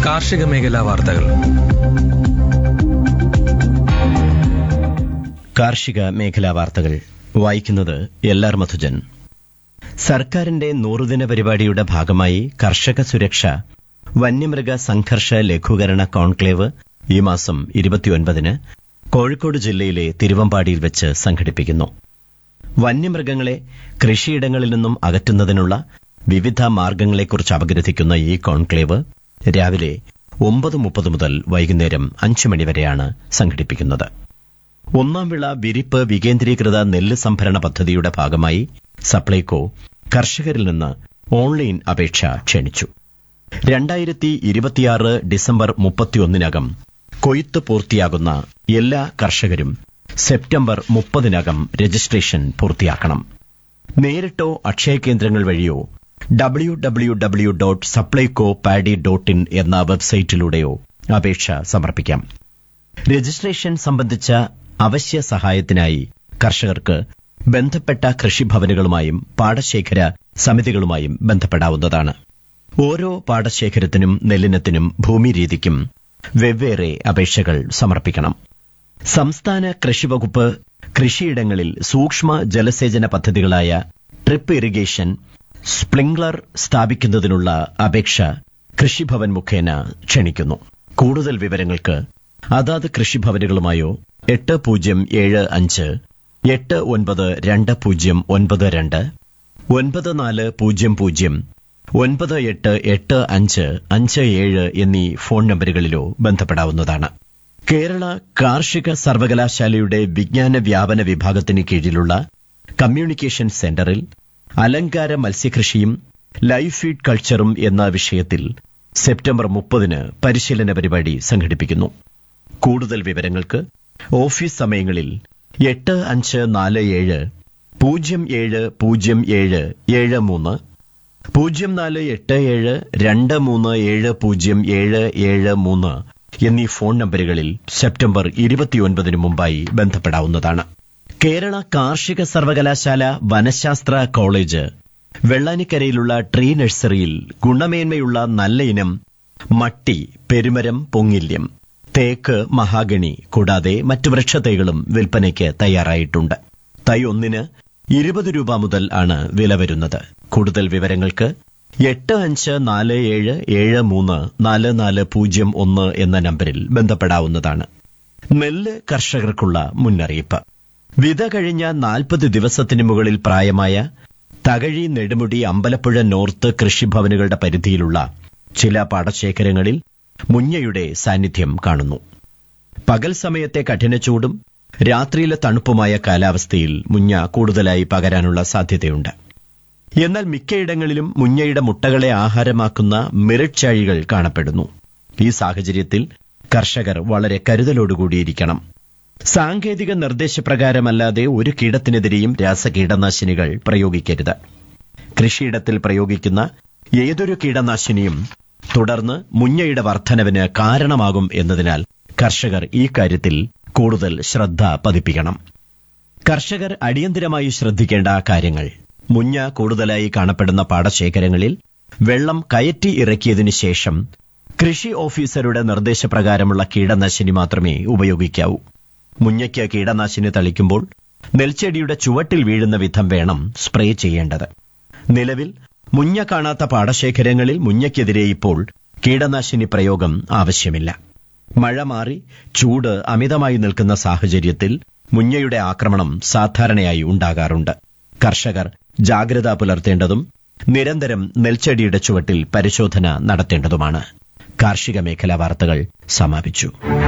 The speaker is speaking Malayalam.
കാർഷിക മേഖലാ വാർത്തകൾ കാർഷിക മേഖലാ വാർത്തകൾ വായിക്കുന്നത് എൽ ആർ മധുജൻ സർക്കാരിന്റെ നൂറുദിന പരിപാടിയുടെ ഭാഗമായി കർഷക സുരക്ഷ വന്യമൃഗ സംഘർഷ ലഘൂകരണ കോൺക്ലേവ് ഈ മാസം ഇരുപത്തിയൊൻപതിന് കോഴിക്കോട് ജില്ലയിലെ തിരുവമ്പാടിയിൽ വെച്ച് സംഘടിപ്പിക്കുന്നു വന്യമൃഗങ്ങളെ കൃഷിയിടങ്ങളിൽ നിന്നും അകറ്റുന്നതിനുള്ള വിവിധ മാർഗങ്ങളെക്കുറിച്ച് അപഗ്രഥിക്കുന്ന ഈ കോൺക്ലേവ് രാവിലെ ഒമ്പത് മുപ്പത് മുതൽ വൈകുന്നേരം അഞ്ച് മണിവരെയാണ് സംഘടിപ്പിക്കുന്നത് ഒന്നാം വിള വിരിപ്പ് വികേന്ദ്രീകൃത നെല്ല് സംഭരണ പദ്ധതിയുടെ ഭാഗമായി സപ്ലൈകോ കർഷകരിൽ നിന്ന് ഓൺലൈൻ അപേക്ഷ ക്ഷണിച്ചു രണ്ടായിരത്തി ഇരുപത്തിയാറ് ഡിസംബർ മുപ്പത്തിയൊന്നിനകം കൊയ്ത്ത് പൂർത്തിയാകുന്ന എല്ലാ കർഷകരും സെപ്റ്റംബർ മുപ്പതിനകം രജിസ്ട്രേഷൻ പൂർത്തിയാക്കണം നേരിട്ടോ അക്ഷയ കേന്ദ്രങ്ങൾ വഴിയോ W W W dot Supplyco paddy dot in എന്ന വെബ്സൈറ്റിലൂടെയോ അപേക്ഷ സമർപ്പിക്കാം രജിസ്ട്രേഷൻ സംബന്ധിച്ച അവശ്യ സഹായത്തിനായി കർഷകർക്ക് ബന്ധപ്പെട്ട കൃഷിഭവനുകളുമായും പാടശേഖര സമിതികളുമായും ബന്ധപ്പെടാവുന്നതാണ് ഓരോ പാടശേഖരത്തിനും നെല്ലിനത്തിനും ഭൂമിരീതിക്കും വെവ്വേറെ അപേക്ഷകൾ സമർപ്പിക്കണം സംസ്ഥാന കൃഷിവകുപ്പ് കൃഷിയിടങ്ങളിൽ സൂക്ഷ്മ ജലസേചന പദ്ധതികളായ ട്രിപ്പ് ഇറിഗേഷൻ സ്പ്രിംഗ്ലർ സ്ഥാപിക്കുന്നതിനുള്ള അപേക്ഷ കൃഷിഭവൻ മുഖേന ക്ഷണിക്കുന്നു കൂടുതൽ വിവരങ്ങൾക്ക് അതാത് കൃഷിഭവനുകളുമായോ എട്ട് പൂജ്യം ഏഴ് അഞ്ച് എട്ട് ഒൻപത് രണ്ട് പൂജ്യം ഒൻപത് രണ്ട് ഒൻപത് നാല് പൂജ്യം പൂജ്യം ഒൻപത് എട്ട് എട്ട് അഞ്ച് അഞ്ച് ഏഴ് എന്നീ ഫോൺ നമ്പറുകളിലോ ബന്ധപ്പെടാവുന്നതാണ് കേരള കാർഷിക സർവകലാശാലയുടെ വിജ്ഞാന വ്യാപന വിഭാഗത്തിന് കീഴിലുള്ള കമ്മ്യൂണിക്കേഷൻ സെന്ററിൽ അലങ്കാര മത്സ്യകൃഷിയും ലൈഫ് ഫീഡ് കൾച്ചറും എന്ന വിഷയത്തിൽ സെപ്റ്റംബർ മുപ്പതിന് പരിശീലന പരിപാടി സംഘടിപ്പിക്കുന്നു കൂടുതൽ വിവരങ്ങൾക്ക് ഓഫീസ് സമയങ്ങളിൽ എട്ട് അഞ്ച് നാല് ഏഴ് പൂജ്യം ഏഴ് പൂജ്യം ഏഴ് ഏഴ് മൂന്ന് പൂജ്യം നാല് എട്ട് ഏഴ് രണ്ട് മൂന്ന് ഏഴ് പൂജ്യം ഏഴ് ഏഴ് മൂന്ന് എന്നീ ഫോൺ നമ്പറുകളിൽ സെപ്റ്റംബർ ഇരുപത്തിയൊൻപതിനു മുമ്പായി ബന്ധപ്പെടാവുന്നതാണ് കേരള കാർഷിക സർവകലാശാല വനശാസ്ത്ര കോളേജ് വെള്ളാനിക്കരയിലുള്ള ട്രീ നഴ്സറിയിൽ ഗുണമേന്മയുള്ള നല്ല ഇനം മട്ടി പെരുമരം പൊങ്ങില്യം തേക്ക് മഹാഗണി കൂടാതെ മറ്റു വൃക്ഷത്തൈകളും വിൽപ്പനയ്ക്ക് തയ്യാറായിട്ടുണ്ട് തൈ ഒന്നിന് ഇരുപത് രൂപ മുതൽ ആണ് വില വരുന്നത് കൂടുതൽ വിവരങ്ങൾക്ക് എട്ട് അഞ്ച് നാല് ഏഴ് ഏഴ് മൂന്ന് നാല് നാല് പൂജ്യം ഒന്ന് എന്ന നമ്പറിൽ ബന്ധപ്പെടാവുന്നതാണ് നെല്ല് കർഷകർക്കുള്ള മുന്നറിയിപ്പ് വിത കഴിഞ്ഞ നാൽപ്പത് ദിവസത്തിന് മുകളിൽ പ്രായമായ തകഴി നെടുമുടി അമ്പലപ്പുഴ നോർത്ത് കൃഷിഭവനുകളുടെ പരിധിയിലുള്ള ചില പാടശേഖരങ്ങളിൽ മുഞ്ഞയുടെ സാന്നിധ്യം കാണുന്നു പകൽ സമയത്തെ കഠിനച്ചൂടും രാത്രിയിലെ തണുപ്പുമായ കാലാവസ്ഥയിൽ മുഞ്ഞ കൂടുതലായി പകരാനുള്ള സാധ്യതയുണ്ട് എന്നാൽ മിക്കയിടങ്ങളിലും മുഞ്ഞയുടെ മുട്ടകളെ ആഹാരമാക്കുന്ന മിറിച്ചാഴികൾ കാണപ്പെടുന്നു ഈ സാഹചര്യത്തിൽ കർഷകർ വളരെ കരുതലോടുകൂടിയിരിക്കണം സാങ്കേതിക നിർദ്ദേശപ്രകാരമല്ലാതെ ഒരു കീടത്തിനെതിരെയും രാസകീടനാശിനികൾ പ്രയോഗിക്കരുത് കൃഷിയിടത്തിൽ പ്രയോഗിക്കുന്ന ഏതൊരു കീടനാശിനിയും തുടർന്ന് മുഞ്ഞയുടെ വർധനവിന് കാരണമാകും എന്നതിനാൽ കർഷകർ ഈ കാര്യത്തിൽ കൂടുതൽ ശ്രദ്ധ പതിപ്പിക്കണം കർഷകർ അടിയന്തിരമായി ശ്രദ്ധിക്കേണ്ട കാര്യങ്ങൾ മുഞ്ഞ കൂടുതലായി കാണപ്പെടുന്ന പാടശേഖരങ്ങളിൽ വെള്ളം കയറ്റി ഇറക്കിയതിനു ശേഷം കൃഷി ഓഫീസറുടെ നിർദ്ദേശപ്രകാരമുള്ള കീടനാശിനി മാത്രമേ ഉപയോഗിക്കാവൂ മുഞ്ഞയ്ക്ക് കീടനാശിനി തളിക്കുമ്പോൾ നെൽച്ചെടിയുടെ ചുവട്ടിൽ വീഴുന്ന വിധം വേണം സ്പ്രേ ചെയ്യേണ്ടത് നിലവിൽ മുഞ്ഞ കാണാത്ത പാടശേഖരങ്ങളിൽ മുഞ്ഞയ്ക്കെതിരെ ഇപ്പോൾ കീടനാശിനി പ്രയോഗം ആവശ്യമില്ല മഴ മാറി ചൂട് അമിതമായി നിൽക്കുന്ന സാഹചര്യത്തിൽ മുഞ്ഞയുടെ ആക്രമണം സാധാരണയായി ഉണ്ടാകാറുണ്ട് കർഷകർ ജാഗ്രത പുലർത്തേണ്ടതും നിരന്തരം നെൽച്ചെടിയുടെ ചുവട്ടിൽ പരിശോധന നടത്തേണ്ടതുമാണ് കാർഷിക മേഖലാ വാർത്തകൾ സമാപിച്ചു